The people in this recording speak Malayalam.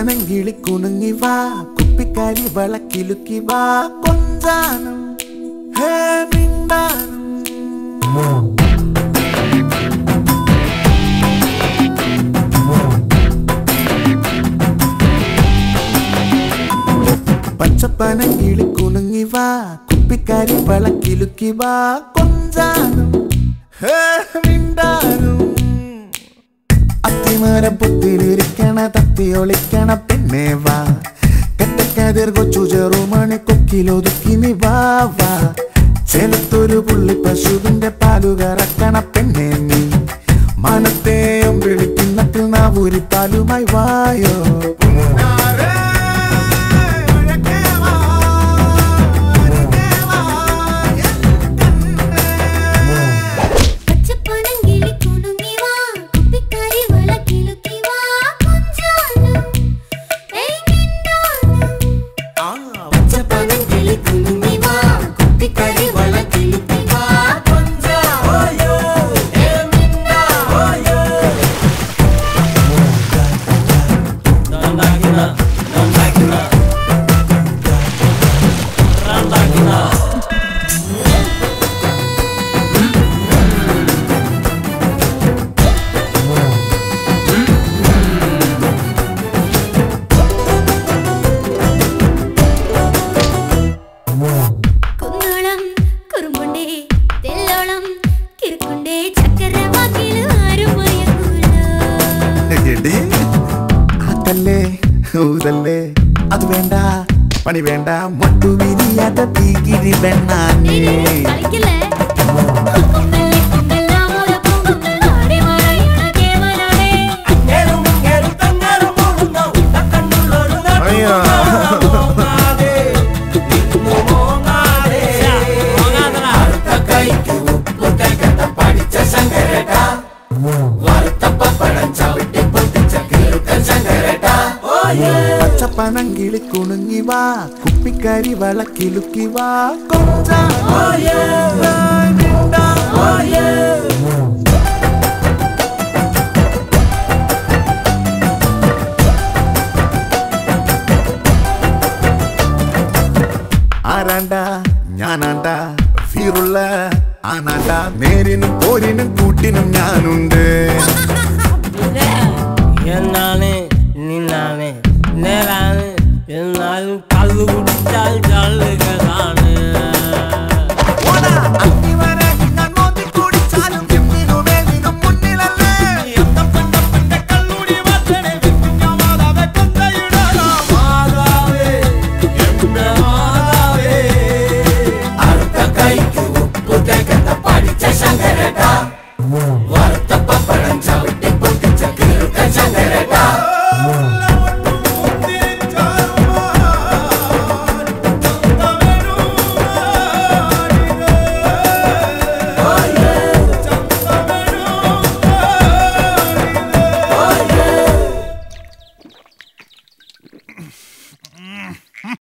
പച്ചപ്പനം കിളി കുണുങ്ങി വാ കുപ്പിക്കാരി വളക്കിലുക്കി വാ കൊഞ്ചാനും ഹേ മിണ്ടാനും പച്ചപ്പനം കിളി കുണുങ്ങി വാ കുപ്പിക്കാരി വളക്കിലുക്കി വാ കൊഞ്ചാനും ഹേ മിണ്ടാനും അത്തിമരം പൊത്തിലിരിക്കണ തത്തി ഒളിക്കണ പെണ്ണേ വാ കെട്ടക്കതിർ കൊച്ചു ചെറുമണി കൊക്കിലൊതുക്കി നീ വാ വാ ചേലത്തൊരു പുള്ളി പശുവിന്റെ പാലു കറക്കണ പെണ്ണേ നീ മനത്തെയും വിളിക്കുന്നത്തിൽ നാവൂരി പാലുമായി വായോ പച്ചപ്പനം കിളി കുണുങ്ങി വാ കുപ്പിക്കാരി വളക്കിലുക്കി വാ കൊഞ്ചാനും ഏയ് മിണ്ടാനും പച്ചപ്പനം കിളി കുണുങ്ങി വാ കുപ്പിക്കാരി വളക്കിലുക്കി വാ കൊഞ്ചാനും ഏയ് മിണ്ടാനും കുന്നോളം കുറുമ്പുണ്ടേ തെല്ലോളം കിറുക്കുണ്ടേ ചക്കരവാക്കിൽ ആരും മയങ്ങൂലോ എടി അതല്ലേ ഊതല്ലേ അത് വേണ്ട പണി വേണ്ട മൊട്ടു വിരിയാത്ത തീകിരി വെണ്ണാനേ കളിക്കല്ലേ പൊങ്കല്ലേ പൊങ്കല്ലാം മുള പൊങ്കുങ്ങൾ ആടി മറയണ കേവലമേ അയ്യോ പച്ചപ്പനം കിളി കുണുങ്ങി വാ കുപ്പിക്കരി വളക്കിലുക്കി വാ കൊഞ്ചാ ആരാണ്ട ഞാനാണ്ട ഫീറുള്ള ആനാണ്ട നേരിനും പോരിനും കൂട്ടിനും ഞാനുണ്ട് എന്നാണ് നിന്നാണ് നേരാണ് എന്നാലും